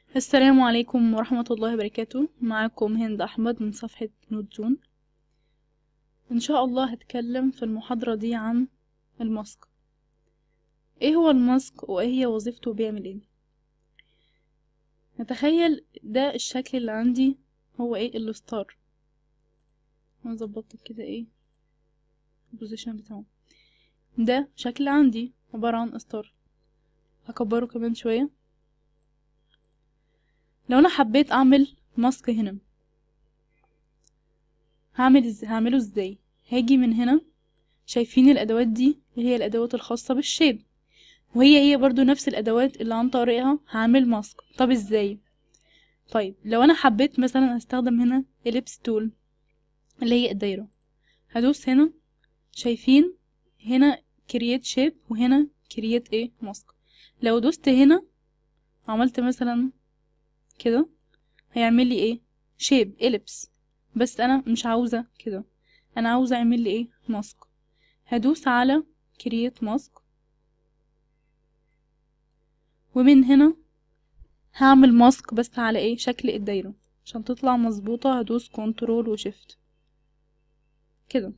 السلام عليكم ورحمة الله وبركاته معكم هند أحمد من صفحة نوت زون إن شاء الله هتكلم في المحاضرة دي عن الماسك ايه هو الماسك وايه هي وظيفته وبيعمل ايه نتخيل ده الشكل اللي عندي هو ايه الستار انا ظبطت كده ايه البوزيشن بتاعه ده شكل عندي عبارة عن ستار هكبره كمان شوية لو انا حبيت اعمل ماسك هنا هعمل إز... هعمله ازاي هاجي من هنا شايفين الادوات دي اللي هي الادوات الخاصة بالشيب وهي هي برضو نفس الادوات اللي عن طريقها هعمل ماسك طب ازاي طيب لو انا حبيت مثلا استخدم هنا ellipse tool اللي هي الدايرة هدوس هنا شايفين هنا create shape وهنا create ايه ماسك لو دوست هنا عملت مثلا كده هيعمل لي ايه شيب ellipse بس انا مش عاوزة كده انا عاوزة اعمل لي ايه ماسك هدوس على create mask ومن هنا هعمل ماسك بس على ايه شكل الدايرة عشان تطلع مظبوطة هدوس كنترول وشيفت كده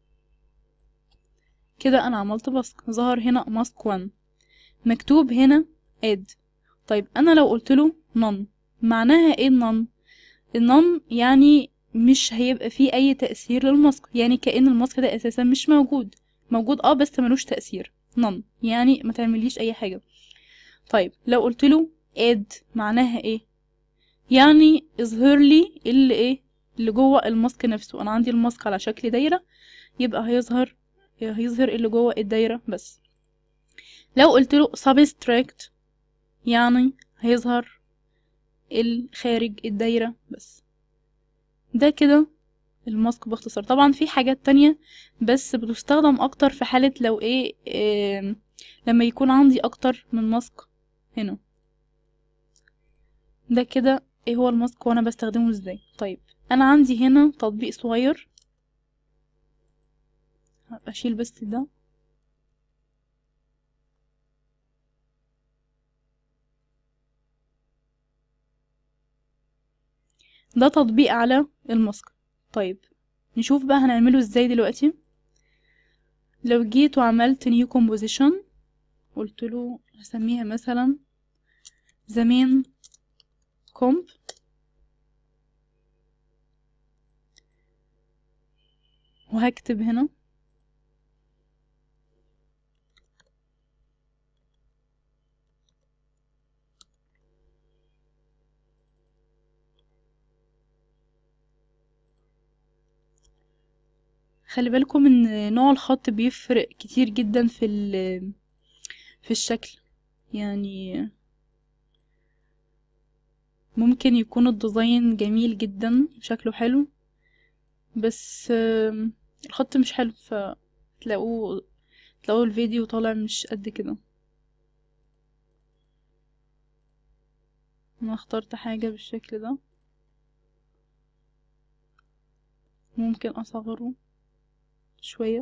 كده انا عملت ماسك ظهر هنا ماسك 1 مكتوب هنا اد طيب انا لو قلت له none معناها ايه النون النون يعني مش هيبقى فيه اي تأثير للماسك يعني كأن الماسك ده اساسا مش موجود موجود اه بس ملوش تأثير نون يعني ما تعمليش اي حاجة طيب لو قلت له اد معناها ايه يعني اظهر لي اللي ايه اللي جوه الماسك نفسه انا عندي الماسك على شكل دايرة يبقى هيظهر هيظهر اللي جوه الدايرة بس لو قلت له subtract يعني هيظهر الخارج الدايرة بس ده كده الماسك باختصار طبعا في حاجات تانية بس بتستخدم اكتر في حالة لو ايه, إيه لما يكون عندي اكتر من ماسك هنا ده كده ايه هو الماسك وانا بستخدمه ازاي طيب انا عندي هنا تطبيق صغير اشيل بس ده ده تطبيق على الماسك طيب نشوف بقى هنعمله ازاي دلوقتي لو جيت وعملت نيو كومبوزيشن قلت له هسميها مثلا زمان كومب وهكتب هنا خلي بالكم ان نوع الخط بيفرق كتير جدا في في الشكل يعني ممكن يكون الديزاين جميل جدا شكله حلو بس الخط مش حلو فتلاقوه تلاقوا الفيديو طالع مش قد كده انا اخترت حاجة بالشكل ده ممكن اصغره شوية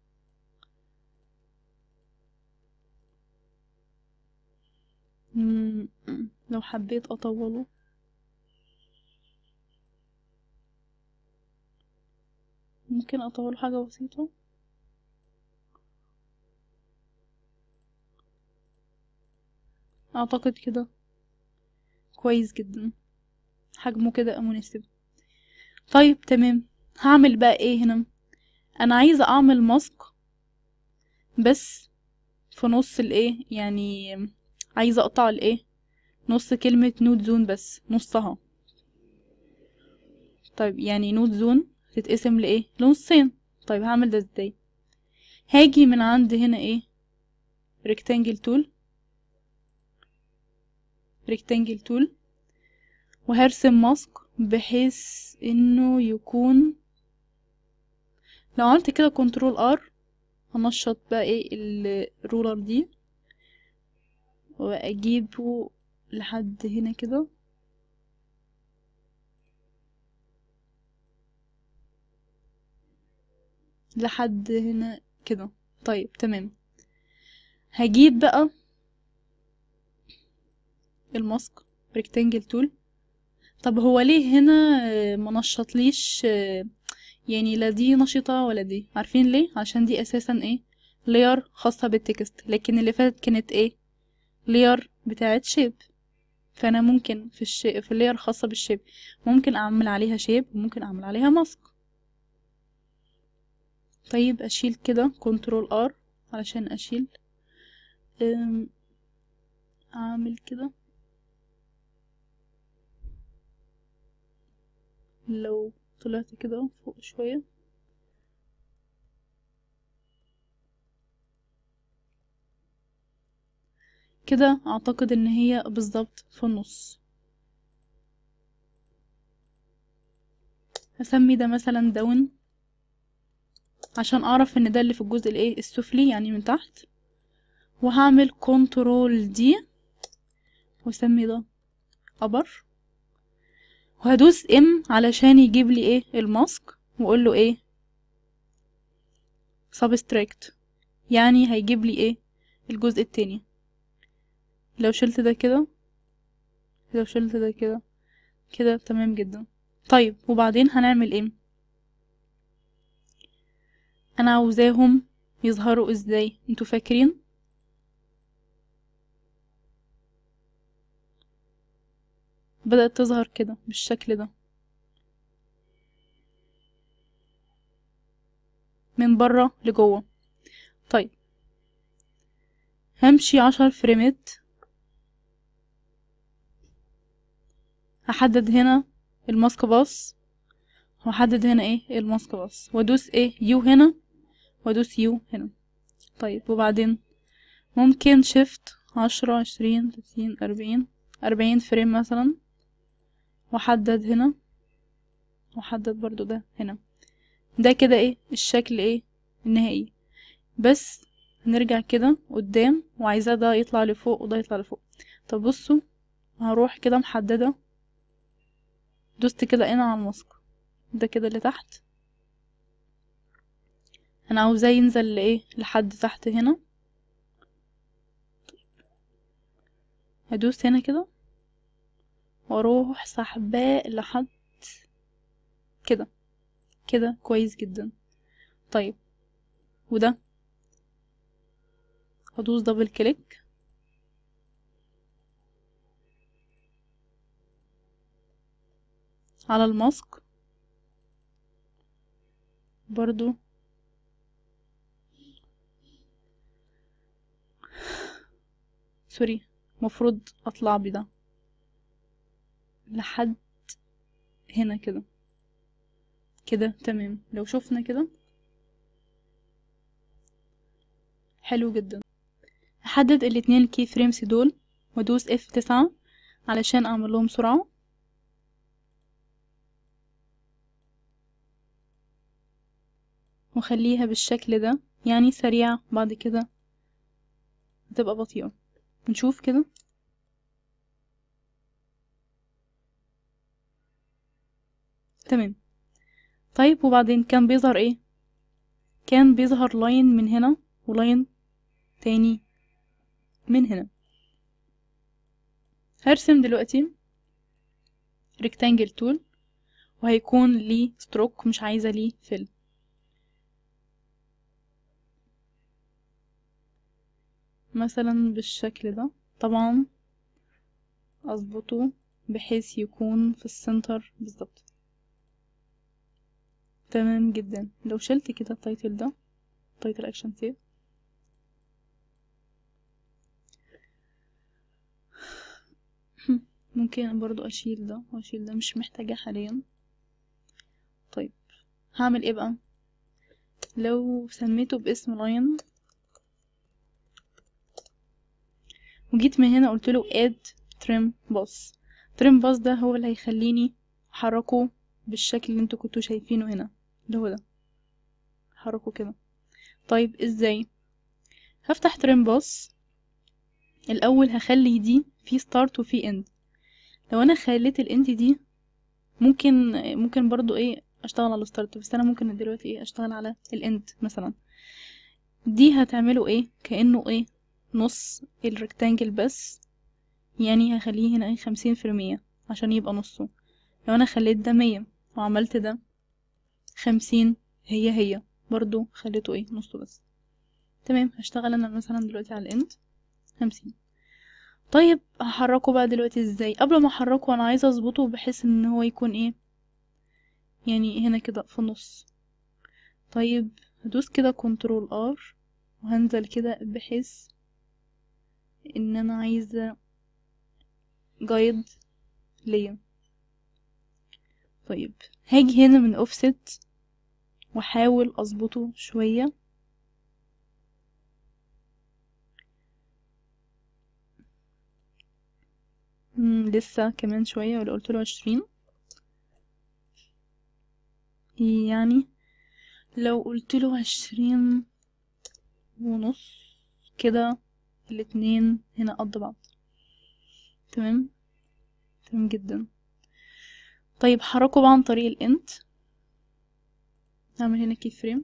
لو حبيت اطوله ممكن اطول حاجة بسيطة اعتقد كده كويس جدا حجمه كده مناسب طيب تمام هعمل بقى ايه هنا انا عايزة اعمل ماسك بس في نص الايه يعني عايزة اقطع الايه نص كلمة نوت زون بس نصها طيب يعني نوت زون تتقسم لايه لنصين طيب هعمل ده ازاي هاجي من عند هنا ايه ريكتانجل تول ريكتانجل تول وهرسم ماسك بحيث انه يكون لو عملت كده كنترول ار هنشط بقى ايه الرولر دي واجيبه لحد هنا كده لحد هنا كده طيب تمام هجيب بقى الماسك ريكتانجل تول طب هو ليه هنا آه، منشطليش آه، يعني لا دي نشطة ولا دي عارفين ليه عشان دي اساسا ايه لير خاصة بالتكست لكن اللي فاتت كانت ايه لير بتاعت شيب فانا ممكن في الشيب في اللير الخاصة بالشيب ممكن اعمل عليها شيب وممكن اعمل عليها ماسك طيب اشيل كده كنترول ار علشان اشيل أم، اعمل كده لو طلعت كده فوق شوية كده اعتقد ان هي بالظبط في النص هسمي ده مثلا داون عشان اعرف ان ده اللي في الجزء الايه السفلي يعني من تحت وهعمل كنترول دي واسمي ده ابر وهدوس ام علشان يجيب لي ايه الماسك واقول له ايه سبستراكت يعني هيجيب لي ايه الجزء التاني لو شلت ده كده لو شلت ده كده كده تمام جدا طيب وبعدين هنعمل ايه انا عاوزاهم يظهروا ازاي انتوا فاكرين بدأت تظهر كده بالشكل ده من بره لجوه طيب همشي عشر فريمات هحدد هنا الماسك باص وهحدد هنا ايه الماسك باص وادوس ايه يو هنا وادوس يو هنا طيب وبعدين ممكن شيفت عشرة عشرين تلاتين اربعين اربعين فريم مثلا واحدد هنا واحدد برضو ده هنا ده كده ايه الشكل ايه النهائي بس هنرجع كده قدام وعايزاه ده يطلع لفوق وده يطلع لفوق طب بصوا هروح كده محددة دوست كده هنا على الماسك ده كده اللي تحت انا عاوزاه ينزل لايه لحد تحت هنا هدوس هنا كده واروح سحباه لحد كده كده كويس جدا طيب وده هدوس دبل كليك على الماسك برضو سوري مفروض اطلع بده لحد هنا كده كده تمام لو شفنا كده حلو جدا احدد الاتنين كي فريمز دول وادوس اف تسعة علشان اعمل لهم سرعة وخليها بالشكل ده يعني سريعة بعد كده هتبقى بطيئة نشوف كده تمام طيب وبعدين كان بيظهر ايه كان بيظهر لاين من هنا ولاين تاني من هنا هرسم دلوقتي ريكتانجل تول وهيكون ليه ستروك مش عايزة ليه فيل مثلا بالشكل ده طبعا اظبطه بحيث يكون في السنتر بالظبط تمام جدا لو شلت كده التايتل ده تايتل اكشن سيف ممكن برضو اشيل ده واشيل ده مش محتاجة حاليا طيب هعمل ايه بقى لو سميته باسم لاين وجيت من هنا قلت له add trim bus trim bus ده هو اللي هيخليني احركه بالشكل اللي انتوا كنتوا شايفينه هنا اللي هو ده حركه كده طيب ازاي هفتح trim bus الاول هخلي دي في start وفي end لو انا خليت الاند دي ممكن ممكن برضو ايه اشتغل على الستارت بس انا ممكن دلوقتي ايه اشتغل على الاند مثلا دي هتعمله ايه كانه ايه نص الريكتانجل بس يعني هخليه هنا ايه خمسين في المية عشان يبقى نصه لو انا خليت ده مية وعملت ده خمسين هي هي برضو خليته ايه نصه بس تمام هشتغل انا مثلا دلوقتي على الاند خمسين طيب هحركه بقى دلوقتي ازاي قبل ما احركه انا عايزه اظبطه بحيث ان هو يكون ايه يعني هنا كده في النص طيب هدوس كده كنترول ار وهنزل كده بحيث ان انا عايزه جايد ليا طيب هاجي هنا من اوفست واحاول اظبطه شويه مم، لسه كمان شويه ولا قلت له عشرين يعني لو قلت له عشرين ونص كده الاتنين هنا قد بعض تمام تمام جدا طيب حركه بقى عن طريق الانت هعمل هنا كي فريم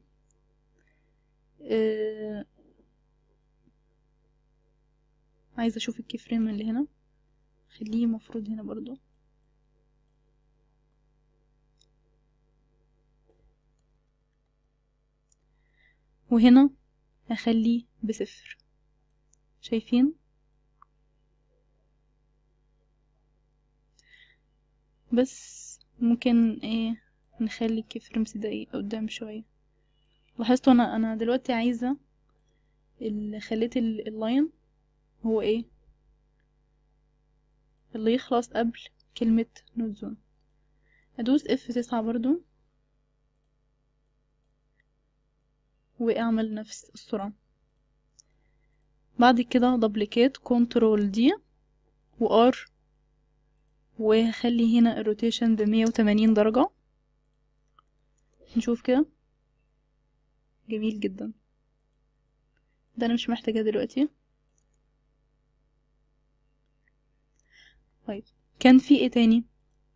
آه... عايزه اشوف الكي فريم اللي هنا خليه مفروض هنا برضو وهنا هخليه بصفر شايفين بس ممكن ايه نخلي الكيفرمس ده ايه قدام شوية لاحظتوا انا انا دلوقتي عايزة اللي خليت ال- اللاين هو ايه اللي يخلص قبل كلمة نوت زون ادوس اف تسعة برضو واعمل نفس السرعة بعد كده دبليكيت كنترول دي وار وهخلي هنا الروتيشن بمية وتمانين درجة نشوف كده جميل جدا ده انا مش محتاجاه دلوقتي طيب كان في ايه تاني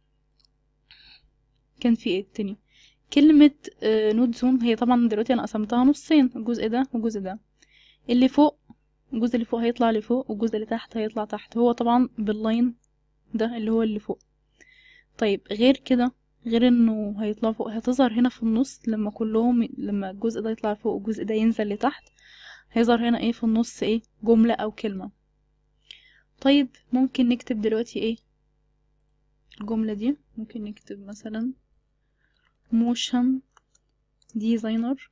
كان في ايه تاني كلمة نوت زون هي طبعا دلوقتي انا قسمتها نصين الجزء ده والجزء ده اللي فوق الجزء اللي فوق هيطلع لفوق والجزء اللي تحت هيطلع تحت هو طبعا باللاين ده اللي هو اللي فوق طيب غير كده غير انه هيطلع فوق هتظهر هنا في النص لما كلهم لما الجزء ده يطلع فوق والجزء ده ينزل لتحت هيظهر هنا ايه في النص ايه جملة او كلمة طيب ممكن نكتب دلوقتي ايه الجملة دي ممكن نكتب مثلا موشن ديزاينر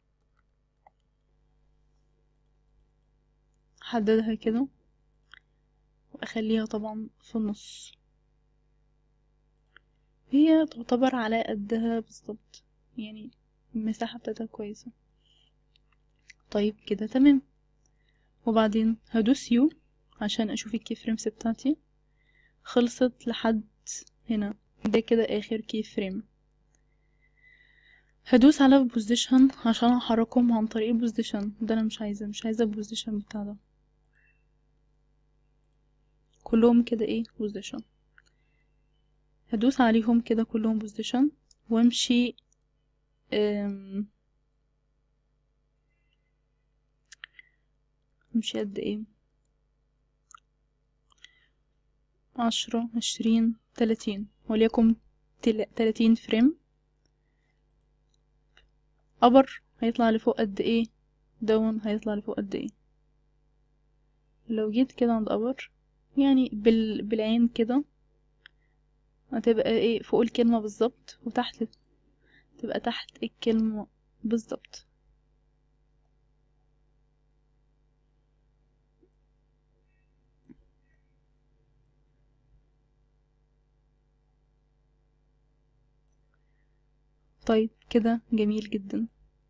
حددها كده واخليها طبعا في النص هي تعتبر على قدها بالظبط يعني المساحة بتاعتها كويسة طيب كده تمام وبعدين هدوس يو عشان اشوف الكي فريمز بتاعتي خلصت لحد هنا ده كده اخر كي فريم هدوس على بوزيشن عشان احركهم عن طريق البوزيشن ده انا مش عايزة مش عايزة البوزيشن بتاع ده كلهم كده ايه بوزيشن هدوس عليهم كده كلهم بوزيشن وامشي أم... امشي قد ايه عشرة عشرين تلاتين وليكن تل... تلاتين فريم ابر هيطلع لفوق قد ايه داون هيطلع لفوق قد ايه لو جيت كده عند ابر يعني بال... بالعين كده هتبقى ايه فوق الكلمة بالظبط وتحت تبقى تحت الكلمة بالظبط طيب كده جميل جدا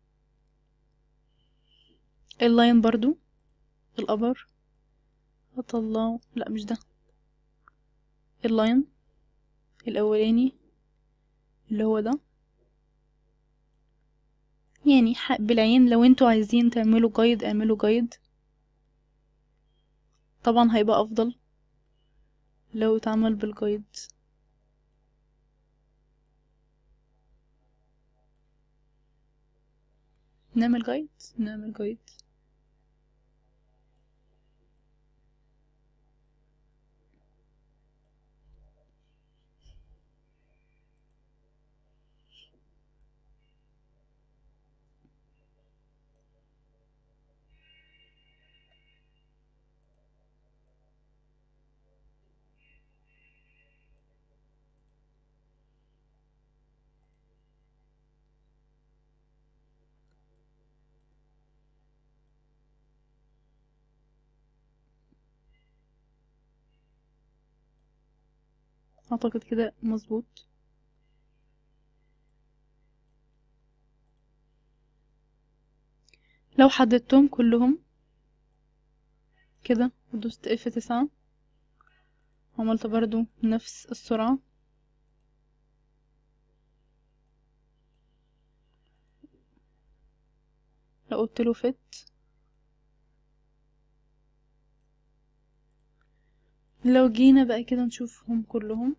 اللاين برضو الابر هطلعه لا مش ده اللاين الاولاني اللي هو ده يعني بالعين لو انتوا عايزين تعملوا جايد اعملوا جايد طبعا هيبقى افضل لو اتعمل بالجايد نعمل جايد نعمل جايد اعتقد كده مظبوط لو حددتهم كلهم كده ودوست اف تسعة عملت برضو نفس السرعة لو قلت له فت لو جينا بقى كده نشوفهم كلهم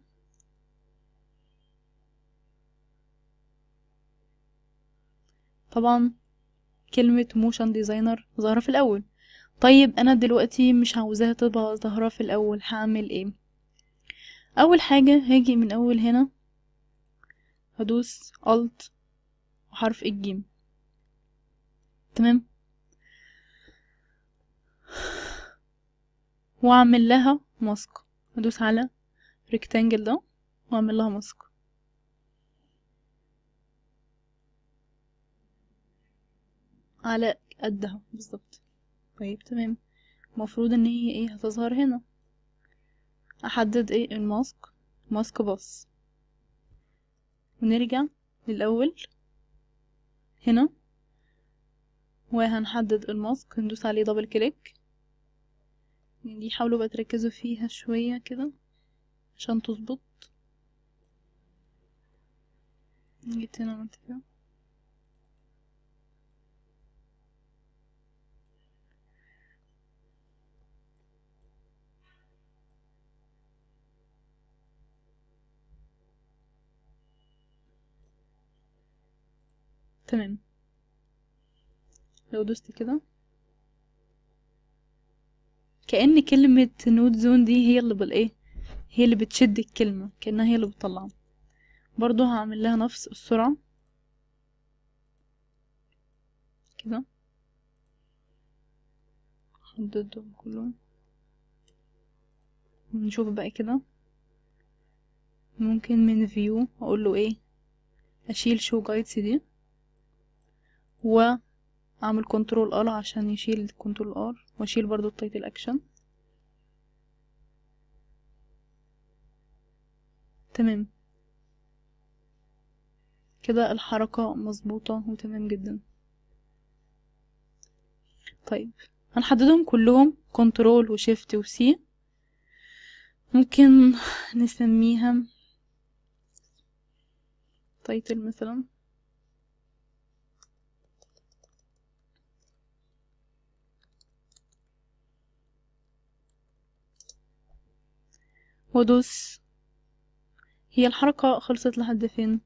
طبعا كلمة موشن ديزاينر ظاهرة في الأول طيب أنا دلوقتي مش عاوزاها تبقى ظاهرة في الأول هعمل ايه أول حاجة هاجي من أول هنا هدوس Alt وحرف الجيم تمام واعمل لها ماسك ادوس على ريكتانجل ده واعمل لها ماسك على قدها بالظبط طيب تمام المفروض ان هي ايه هتظهر هنا احدد ايه الماسك ماسك بس ونرجع للاول هنا وهنحدد الماسك ندوس عليه دبل كليك دي حاولوا بقى تركزوا فيها شوية كده عشان تظبط جيت هنا عملت كده تمام لو دوست كده كأن كلمة نود زون دي هي اللي بالايه هي اللي بتشد الكلمة كأنها هي اللي بتطلعها برضو هعمل لها نفس السرعة كده احددهم كلهم نشوف بقى كده ممكن من فيو اقول له ايه اشيل شو جايدز دي واعمل كنترول ار عشان يشيل كنترول ار واشيل برضو التايتل اكشن تمام كده الحركة مظبوطة وتمام جدا طيب هنحددهم كلهم كنترول وشيفت وسي ممكن نسميها تايتل مثلا وادوس هي الحركة خلصت لحد فين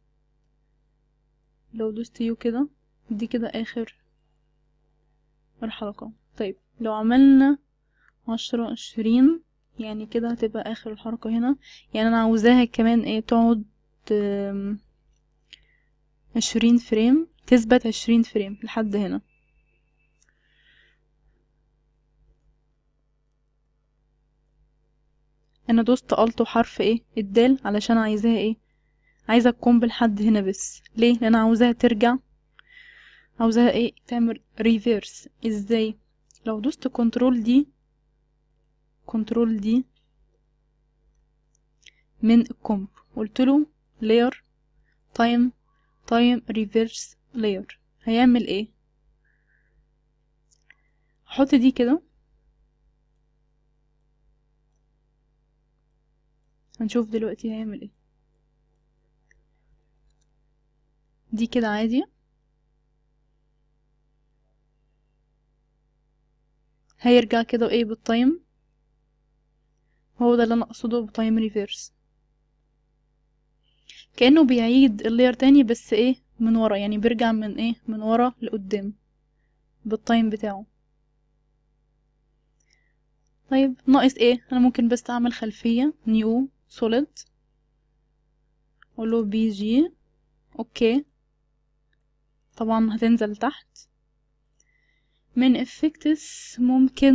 لو دوست يو كده دي كده اخر الحلقة طيب لو عملنا عشرة عشرين يعني كده هتبقى اخر الحركة هنا يعني انا عاوزاها كمان ايه تقعد عشرين فريم تثبت عشرين فريم لحد هنا انا دوست الت وحرف ايه الدال علشان عايزاها ايه عايزة تكون بالحد هنا بس ليه لان انا عاوزاها ترجع عاوزاها ايه تعمل ريفيرس ازاي لو دوست كنترول دي كنترول دي من الكومب قلت له layer time time reverse layer هيعمل ايه احط دي كده هنشوف دلوقتي هيعمل ايه دي كده عادي هيرجع كده ايه بالتايم هو ده اللي انا اقصده بتايم ريفيرس كأنه بيعيد اللير تاني بس ايه من ورا يعني بيرجع من ايه من ورا لقدام بالتايم بتاعه طيب ناقص ايه انا ممكن بس اعمل خلفية نيو سوليد اقوله بي جي اوكي طبعا هتنزل تحت من افكتس ممكن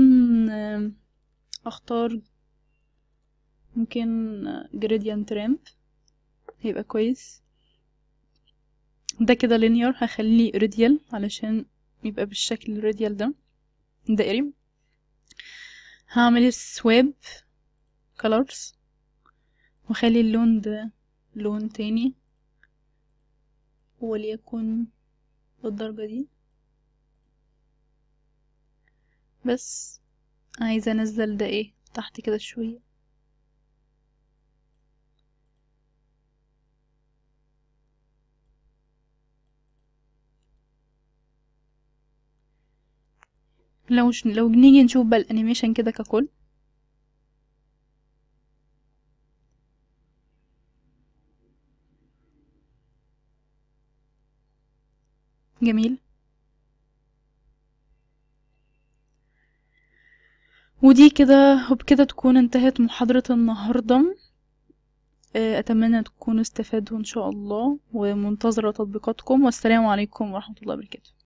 اختار ممكن gradient ramp هيبقى كويس ده كده linear هخليه radial علشان يبقى بالشكل الراديال ده دائري هعمل swap colors واخلي اللون ده لون تاني وليكن بالدرجة دي بس عايزة انزل ده ايه تحت كده شوية لو ش... لو نيجي نشوف بقى الانيميشن كده ككل جميل ودي كده وبكده تكون انتهت محاضرة النهاردة آه، أتمنى تكونوا استفادوا إن شاء الله ومنتظرة تطبيقاتكم والسلام عليكم ورحمة الله وبركاته